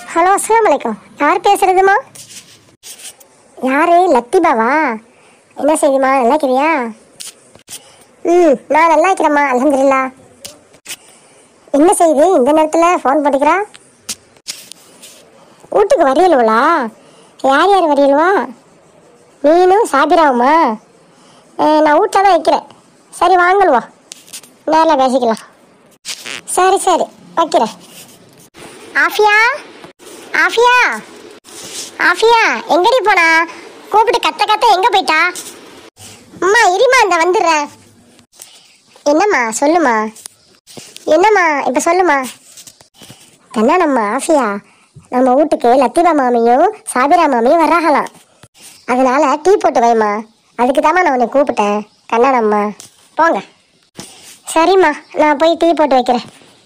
hello அஸ்ஸலாமு அலைக்கும் யார் பேசுறதுமா யாரு லத்திபாவா என்ன செய்யுமா நல்லா இருக்கிறியா ம் நான் நல்லா இருக்கிறேம்மா அல்ஹம்துலில்லா என்ன செய்யுது இந்த நேரத்தில் ஃபோன் பண்ணிக்கிறா வீட்டுக்கு வரையலுவலா யார் யார் வரையலுவா நீனும் சாபிராவுமா அஹ், நான் வீட்டில் தான் வைக்கிறேன் சரி வாங்கலுவா நேரில் பேசிக்கலாம் சரி சரி வைக்கிறேன் ஆஃபியா ஆஃபியா ஆஃபியா எங்கடி போனா கூப்பிட்டு கத்த கத்த எங்க போயிட்டா அம்மா இருமா இந்த வந்துடுறேன் என்னம்மா சொல்லுமா என்னம்மா இப்போ சொல்லுமா என்ன நம்ம ஆஃபியா நம்ம வீட்டுக்கு லத்திபா மாமியும் சாபிரா மாமியும் வர்றாங்களாம் அதனால டீ போட்டு வைம்மா அதுக்கு தாம்மா நான் உன்னை கூப்பிட்டேன் கண்ணாடம்மா போங்க சரிம்மா நான் போய் டீ போட்டு வைக்கிறேன்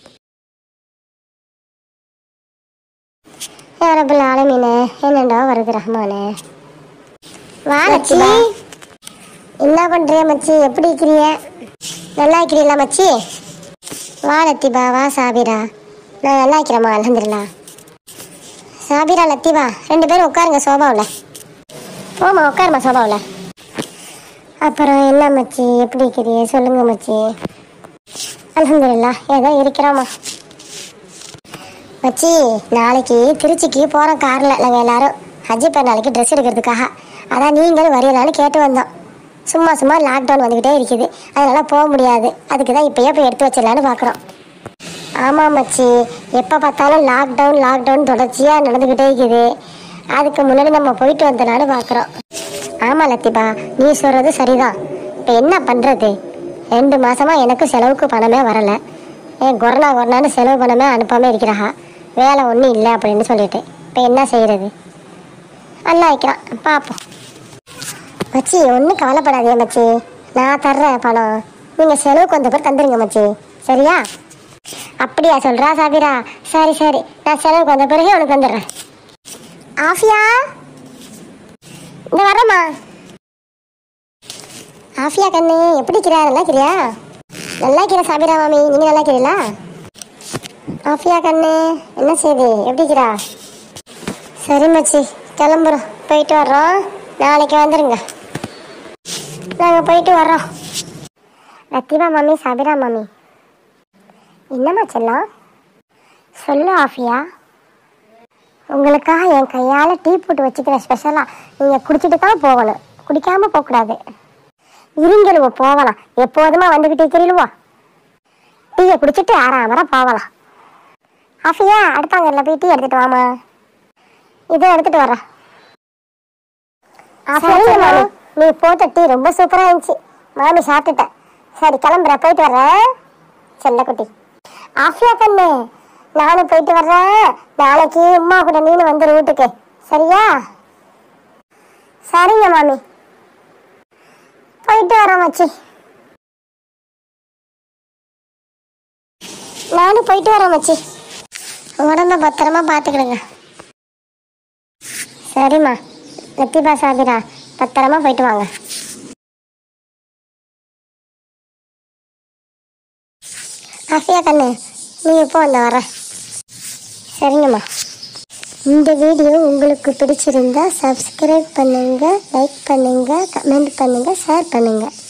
யாரபுல் ஆலமீனே என்னண்டா வருது ரஹ்மானே வா மச்சி என்ன பண்றிய மச்சி எப்படி இருக்கிறிய நல்லா இருக்கிறீங்களா மச்சி வா லத்திபா வா சாபிரா நான் நல்லா இருக்கிறேம்மா அலமதுல்லா சாபிரா லத்திபா ரெண்டு பேரும் உட்காருங்க சோபாவில் போமா உட்காருமா சோபாவில் அப்புறம் என்ன மச்சி எப்படி இருக்கிறிய சொல்லுங்க மச்சி அலமதுல்லா ஏதோ இருக்கிறோம்மா மச்சி நாளைக்கு திருச்சிக்கு போகிறோம் காரில் நாங்கள் எல்லாரும் ஹஜ்ஜி நாளைக்கு ட்ரெஸ் எடுக்கிறதுக்காக அதான் நீங்களும் வரையலான்னு கேட்டு வந்தோம் சும்மா சும்மா லாக்டவுன் வந்துக்கிட்டே இருக்குது அதனால் போக முடியாது அதுக்கு தான் இப்போயே போய் எடுத்து வச்சிடலான்னு பார்க்குறோம் ஆமாம் மச்சி எப்போ பார்த்தாலும் லாக்டவுன் லாக்டவுன் தொடர்ச்சியாக நடந்துக்கிட்டே இருக்குது அதுக்கு முன்னாடி நம்ம போயிட்டு வந்தலான்னு பார்க்குறோம் ஆமாம் லத்திபா நீ சொல்கிறது சரிதான் இப்போ என்ன பண்ணுறது ரெண்டு மாசமா எனக்கு செலவுக்கு பணமே வரலை ஏன் கொரோனா கொரோனான்னு செலவு பணமே அனுப்பாமல் இருக்கிறாங்க வேலை ஒன்றும் இல்லை அப்படின்னு சொல்லிட்டு இப்போ என்ன செய்கிறது நல்லா வைக்கிறான் பார்ப்போம் மச்சி ஒன்றும் கவலைப்படாதீங்க மச்சி நான் தர்றேன் பணம் நீங்கள் செலவுக்கு வந்த பேர் தந்துருங்க மச்சி சரியா அப்படியா சொல்கிறா சாபிரா சரி சரி நான் செலவுக்கு வந்த பிறகு உனக்கு வந்துடுறேன் ஆஃபியா இந்த வரேம்மா ஆஃபியா கண்ணு எப்படி இருக்கிறா நல்லா இருக்கிறியா நல்லா இருக்கிற சாபிரா மாமி நீங்கள் நல்லா இருக்கிறீங்களா ஆஃபியா கண்ணு என்ன செய்யுது எப்படி இருக்கிறா சரி மச்சி கிளம்புறோம் போயிட்டு வர்றோம் நாளைக்கு வந்துடுங்க நாங்கள் போயிட்டு வர்றோம் லத்திபா மாமி சாபிரா மாமி என்னம்மா செல்லம் சொல்லு ஆஃபியா உங்களுக்காக என் கையால் டீ போட்டு வச்சுக்கிறேன் ஸ்பெஷலாக நீங்கள் குடிச்சிட்டு தான் போகணும் குடிக்காமல் போகக்கூடாது இருங்கலுவோ போகலாம் எப்போதுமா வந்துக்கிட்டு இருக்கிறீலுவோ டீயை குடிச்சிட்டு ஆறாமரம் போகலாம் ஆஃபியா அடுத்தாங்கல்ல போய் டீ எடுத்துட்டு வாமா இதை எடுத்துட்டு வரேன் சரிங்க மாமி நீ போட்ட டீ ரொம்ப சூப்பரா இருந்துச்சு மாமி சாப்பிட்டுட்டேன் சரி கிளம்புற போயிட்டு வர்றேன் செல்லக்குட்டி ஆஃபியா கண்ணு நானும் போயிட்டு வர்றேன் நாளைக்கு அம்மா கூட நீனு வந்துரு வீட்டுக்கு சரியா சரிங்க மாமி போயிட்டு வரேன் மச்சி நானும் போயிட்டு வரேன் மச்சி உடம்ப பத்திரமா பார்த்துக்கிடுங்க சரிம்மா லத்திபா சாபிரா பத்திரமா போயிட்டு வாங்க ஆஃபியா கண்ணு நீ இப்போ அந்த வர சரிங்கம்மா இந்த வீடியோ உங்களுக்கு பிடிச்சிருந்தா சப்ஸ்கிரைப் பண்ணுங்க லைக் பண்ணுங்க கமெண்ட் பண்ணுங்க ஷேர் பண்ணுங்க